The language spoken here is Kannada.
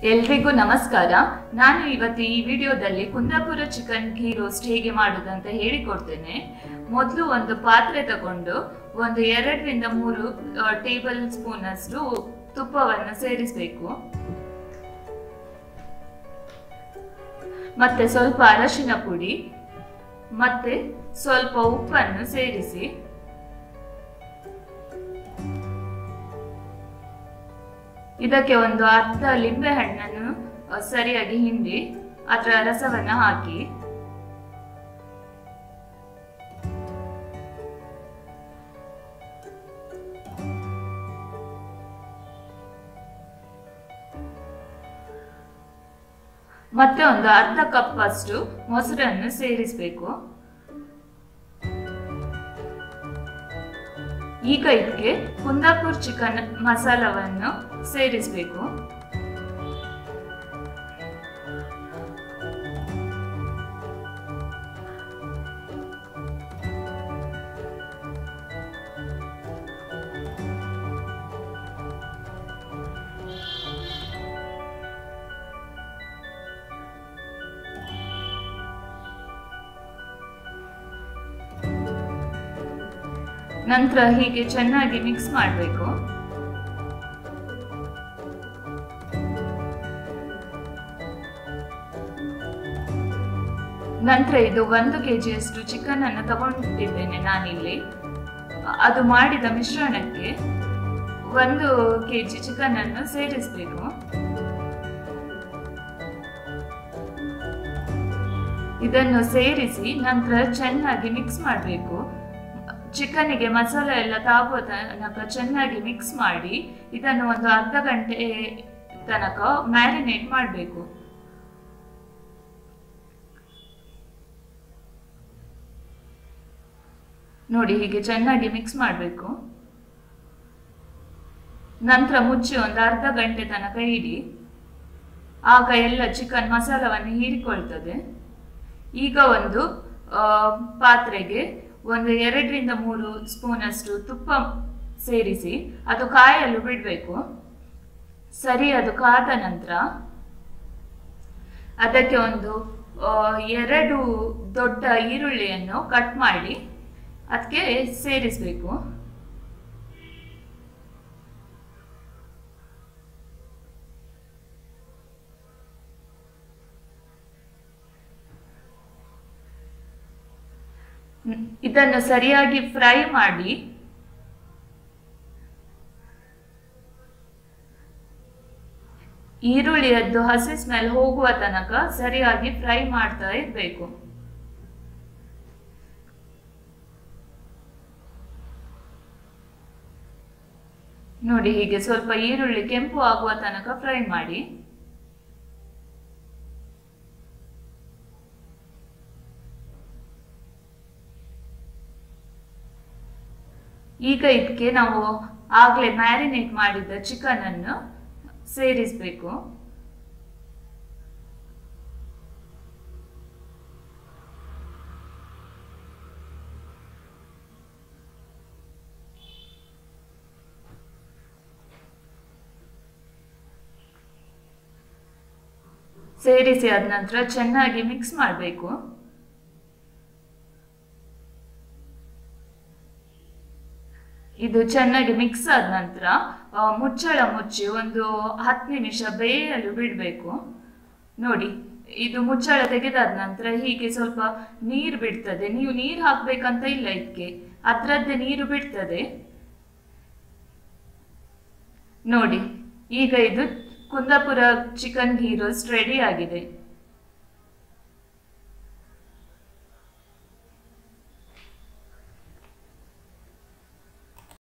ಎಲ್ರಿಗೂ ನಮಸ್ಕಾರ ನಾನು ಇವತ್ತು ಈ ವಿಡಿಯೋದಲ್ಲಿ ಕುಂದಾಪುರ ಚಿಕನ್ ಘೀ ರೋಸ್ಟ್ ಹೇಗೆ ಮಾಡುದಂತ ಹೇಳಿಕೊಡ್ತೇನೆ ಮೊದಲು ಒಂದು ಪಾತ್ರೆ ತಗೊಂಡು ಒಂದು ಎರಡರಿಂದ ಮೂರು ಟೇಬಲ್ ಸ್ಪೂನ್ ಅಷ್ಟು ತುಪ್ಪವನ್ನು ಸೇರಿಸಬೇಕು ಮತ್ತೆ ಸ್ವಲ್ಪ ಅರಶಿನ ಪುಡಿ ಮತ್ತೆ ಸ್ವಲ್ಪ ಉಪ್ಪನ್ನು ಸೇರಿಸಿ ಇದಕ್ಕೆ ಒಂದು ಅರ್ಧ ಲಿಂಬೆ ಹಣ್ಣನ್ನು ಅ, ಸರಿಯಾಗಿ ಹಿಂಡಿ ಅದರ ರಸವನ್ನ ಹಾಕಿ ಮತ್ತೆ ಒಂದು ಅರ್ಧ ಕಪ್ ಅಷ್ಟು ಮೊಸರನ್ನು ಸೇರಿಸಬೇಕು ಈಗ ಇದಕ್ಕೆ ಕುಂದಾಪುರ್ ಚಿಕನ್ ಮಸಾಲವನ್ನು ಸೇರಿಸಬೇಕು ನಂತರ ಹೀಗೆ ಚೆನ್ನಾಗಿ ಮಿಕ್ಸ್ ಮಾಡಬೇಕು ನಂತರ ಇದು ಒಂದು ಕೆಜಿಯಷ್ಟು ಚಿಕನ್ ಅನ್ನು ತಗೊಂಡಿದ್ದೇನೆ ನಾನಿಲ್ಲಿ ಅದು ಮಾಡಿದ ಮಿಶ್ರಣಕ್ಕೆ ಒಂದು ಕೆಜಿ ಚಿಕನ್ ಅನ್ನು ಸೇರಿಸಬೇಕು ಇದನ್ನು ಸೇರಿಸಿ ನಂತರ ಚೆನ್ನಾಗಿ ಮಿಕ್ಸ್ ಮಾಡಬೇಕು ಚಿಕನ್ನಿಗೆ ಮಸಾಲೆ ಎಲ್ಲ ತಾಗುವ ತನಕ ಚೆನ್ನಾಗಿ ಮಿಕ್ಸ್ ಮಾಡಿ ಇದನ್ನು ಒಂದು ಅರ್ಧ ಗಂಟೆ ತನಕ ಮ್ಯಾರಿನೇಟ್ ಮಾಡಬೇಕು ನೋಡಿ ಹೀಗೆ ಚೆನ್ನಾಗಿ ಮಿಕ್ಸ್ ಮಾಡಬೇಕು ನಂತರ ಮುಚ್ಚಿ ಒಂದು ಅರ್ಧ ಗಂಟೆ ತನಕ ಇಡಿ ಆಗ ಎಲ್ಲ ಚಿಕನ್ ಮಸಾಲವನ್ನು ಹೀರಿಕೊಳ್ತದೆ ಈಗ ಒಂದು ಆ, ಪಾತ್ರೆಗೆ ಒಂದು ಎರಡರಿಂದ ಮೂರು ಸ್ಪೂನ್ ಅಷ್ಟು ತುಪ್ಪ ಸೇರಿಸಿ ಅದು ಕಾಯಲು ಬಿಡಬೇಕು ಸರಿ ಅದು ಕಾದ ನಂತರ ಅದಕ್ಕೆ ಒಂದು ಆ, ಎರಡು ದೊಡ್ಡ ಈರುಳ್ಳಿಯನ್ನು ಕಟ್ ಮಾಡಿ ಅದಕ್ಕೆ ಸೇರಿಸಬೇಕು ಹ್ಮ್. ಇದನ್ನು ಸರಿಯಾಗಿ ಫ್ರೈ ಮಾಡಿ ಈರುಳ್ಳಿಯದ್ದು ಹಸಿ ಸ್ಮೆಲ್ ಹೋಗುವ ತನಕ ಸರಿಯಾಗಿ ಫ್ರೈ ಮಾಡ್ತಾ ಇರಬೇಕು ನೋಡಿ ಹೀಗೆ ಸ್ವಲ್ಪ ಈರುಳ್ಳಿ ಕೆಂಪು ಆಗುವ ತನಕ ಫ್ರೈ ಮಾಡಿ ಈಗ ಇದಕ್ಕೆ ನಾವು ಆಗ್ಲೇ ಮ್ಯಾರಿನೇಟ್ ಮಾಡಿದ ಚಿಕನ್ ಅನ್ನು ಸೇರಿಸಬೇಕು ಸೇರಿಸಿ ಆದ ನಂತರ ಚೆನ್ನಾಗಿ ಮಿಕ್ಸ್ ಮಾಡಬೇಕು ಇದು ಚೆನ್ನಾಗಿ ಮಿಕ್ಸ್ ಆದ ನಂತರ ಆ, ಮುಚ್ಚಳ ಮುಚ್ಚಿ ಒಂದು ಹತ್ತು ನಿಮಿಷ ಬೇಯಲು ಬಿಡಬೇಕು ನೋಡಿ ಇದು ಮುಚ್ಚಳ ತೆಗೆದಾದ ನಂತರ ಹೀಗೆ ಸ್ವಲ್ಪ ನೀರು ಬಿಡ್ತದೆ ನೀವು ನೀರು ಹಾಕ್ಬೇಕಂತ ಇಲ್ಲ ಇದಕ್ಕೆ ಅದರದ್ದೇ ನೀರು ಬಿಡ್ತದೆ ನೋಡಿ ಈಗ ಇದು Kundapura chicken ghee roast ready ಆಗಿದೆ